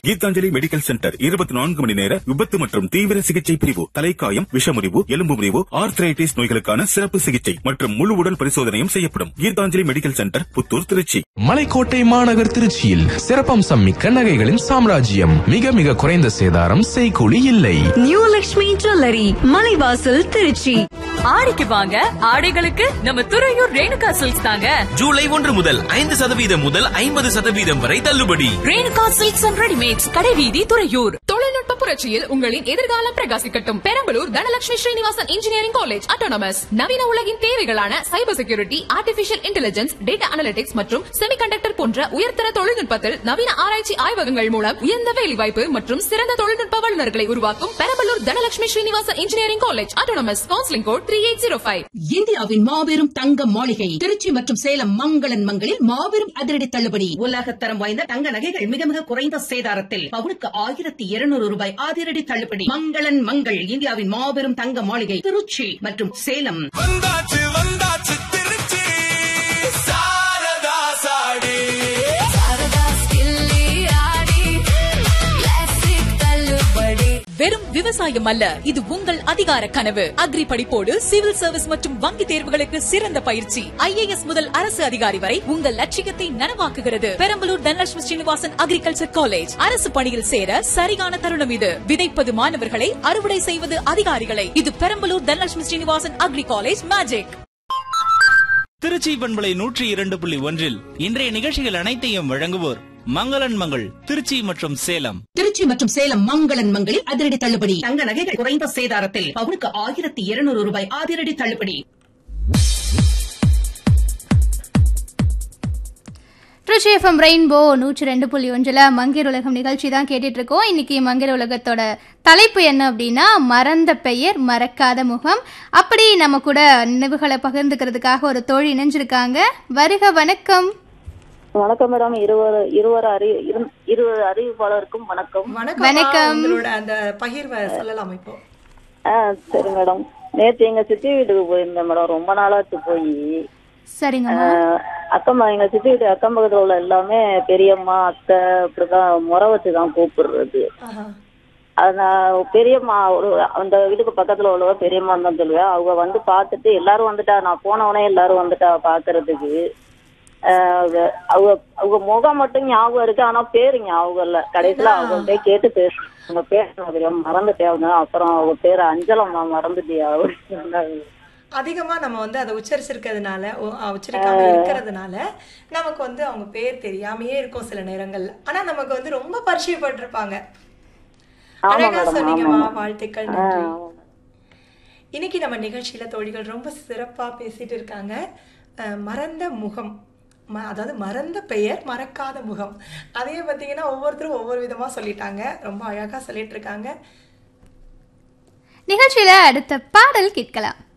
Gitanjali medical centre இருபத்தி நான்கு மணி நேர விபத்து மற்றும் தீவிர சிகிச்சை பிரிவு தலைக்காயம் விஷமுறிவு எலும்பு முறிவு ஆர்த்ரைட்டிஸ் நோய்களுக்கான சிறப்பு சிகிச்சை மற்றும் முழு உடல் பரிசோதனையும் செய்யப்படும் கீதாஞ்சலி மெடிக்கல் சென்டர் புத்தூர் திருச்சி மலைக்கோட்டை மாநகர் திருச்சியில் சிறப்பம்சம் மிக்க நகைகளின் சாம்ராஜ்யம் மிக மிக குறைந்த சேதாரம் செய்கூலி இல்லை நியூ லக்ஷ்மி ஜுவல்லரி மலைவாசல் திருச்சி ஆடிக்கு வாங்க ஆடைகளுக்கு நம்ம துறையூர் ரேணுகா சில்க்ஸ் தாங்க ஜூலை ஒன்று முதல் ஐந்து சதவீதம் முதல் ஐம்பது சதவீதம் வரை தள்ளுபடி ரேணுகா சில்க்ஸ் அண்ட் ரெடிமேட்ஸ் கடைவீதி துறையூர் தொழில்நுட்ப புரட்சியில் உங்களின் எதிர்காலம் பிரகாசிக்கட்டும் Perambalur Dhanalakshmi Srinivasan engineering college autonomous நவீன உலகின் தேவைகளான cyber security artificial intelligence data analytics மற்றும் செமிகண்டக்டர் போன்ற உயர்தர தொழில்நுட்பத்தில் நவீன ஆராய்ச்சி ஆய்வகங்கள் மூலம் உயர்ந்த வேலைவாய்ப்பு மற்றும் சிறந்த தொழில்நுட்ப வல்லுநர்களை உருவாக்கும் Perambalur Dhanalakshmi Srinivasan engineering college autonomous counselling code three eight zero five இந்தியாவின் மாபெரும் தங்க மாளிகை திருச்சி மற்றும் சேலம் மங்களன் மங்களில் மாபெரும் அதிரடி தள்ளுபடி உலகத்தரம் வாய்ந்த தங்க நகைகள் மிக மிக குறைந்த சேதாரத்தில் பவுனுக்கு ஆயிரத்தி இருநூறு ரூபாய் அதிரடி தள்ளுபடி மங்களன் மங்கள் இந்தியாவின் மாபெரும் தங்க மாளிகை திருச்சி மற்றும் சேலம் வந்தாச்சு வந்தாச்சு திருச்சி சாரதா சாடி வெறும் விவசாயம் அல்ல இது உங்கள் அதிகார கனவு அக்ரி படிப்போடு சிவில் சர்வீஸ் மற்றும் வங்கி தேர்வுகளுக்கு சிறந்த பயிற்சி ஐஏஎஸ் முதல் அரசு அதிகாரி வரை உங்கள் லட்சியத்தை நனவாக்குகிறது பெரம்பலூர் தனலட்சுமி ஸ்ரீனிவாசன் அக்ரிகல்ச்சர் காலேஜ் அரசு பணியில் சேர சரியான தருணம் இது விதைப்பது மாணவர்களை அறுவடை செய்வது அதிகாரிகளை இது Perambalur Dhanalakshmi Srinivasan agri college magic Trichy பண்பலை நூற்றி இரண்டு புள்ளி ஒன்றில் இன்றைய நிகழ்ச்சிகள் அனைத்தையும் வழங்குவோர் மங்களன் மங்கள் திருச்சி மற்றும் சேலம் திருச்சி மற்றும் சேலம் மங்களன் மங்களில் அதிரடி தள்ளுபடி தங்க நகைகள் குறைந்த சேதாரத்தில் பவுனுக்கு ஆயிரத்தி இருநூறு ரூபாய் அதிரடி தள்ளுபடி ட்ரிஷி எஃப்எம் ரெயின்போ நூற்றி ரெண்டு புள்ளி ஒன்றில் மங்கீர் உலகம் நிகழ்ச்சி தான் கேட்டுட்டு இருக்கோம் இன்னைக்கு மங்கீர் உலகத்தோட தலைப்பு என்ன அப்படின்னா மறந்த பெயர் மறக்காத முகம் அப்படி நம்ம கூட நினைவுகளை பகிர்ந்துக்கிறதுக்காக ஒரு தோழி இணைஞ்சிருக்காங்க வருக வணக்கம் வணக்கம் மேடம் இருவர் இருவர் அறி இரு- இருவர் அறிவிப்பாளருக்கும் வணக்கம் வணக்கம். உங்களோட அந்த பகிர்வை சொல்லலாம் இப்போ ஆ சரி மேடம் நேத்து எங்க சித்தி வீட்டுக்கு போயிருந்தேன் மேடம் ரொம்ப நாளாச்சு போய் சரிங்கம்மா அக்கம் எங்க சித்தி வீட்டு அக்கம் பக்கத்துல உள்ள எல்லாமே பெரியம்மா அத்தை அப்படிதான் முறை வச்சுதான் கூப்பிடுறது அது நான் பெரியம்மா ஒரு அந்த வீட்டுக்கு பக்கத்துல உள்ளவ பெரியம்மா தான் சொல்லுவேன் அவங்க வந்து பார்த்துட்டு எல்லாரும் வந்துட்டா நான் போன உடனே எல்லாரும் வந்துட்டா பாக்குறதுக்கு ஆஹ் அவங்க- அவங்க அவங்க முகம் மட்டும் ஞாபகம் இருக்கு ஆனா பேரு ஞாபகம் இல்ல கடைசியில அவங்கள்ட்ட கேட்டு பேச உங்க பேர் எனக்கு தெரியாம மறந்துட்டேன் அவங்க அப்புறம் அவங்க பேரு அஞ்சலம்மா மறந்துட்டியா அப்படின்னு சொன்னாங்க. அதிகமா நம்ம வந்து அதை உச்சரிச்சிருக்கிறதுனால உ- அ, உச்சரிக்காம இருக்கிறதுனால நமக்கு வந்து அவங்க பேர் தெரியாமையே இருக்கும் சில நேரங்கள்ல ஆனா நமக்கு வந்து ரொம்ப பரிச்சயப்பட்டிருப்பாங்க ஆமா அழகா மேடம், சொன்னீங்கம்மா ஆமா. வாழ்த்துக்கள் ஆ, நன்றி இன்னைக்கு நம்ம நிகழ்ச்சியில தோழிகள் ரொம்ப சிறப்பா பேசிட்டு இருக்காங்க அஹ், மறந்த முகம் ம- அதாவது மறந்த பெயர் மறக்காத முகம் அதையே பார்த்தீங்கன்னா ஒவ்வொருத்தரும் ஒவ்வொரு விதமா சொல்லிட்டாங்க ரொம்ப அழகா சொல்லிட்டு இருக்காங்க நிகழ்ச்சியில அடுத்த பாடல் கேட்கலாம்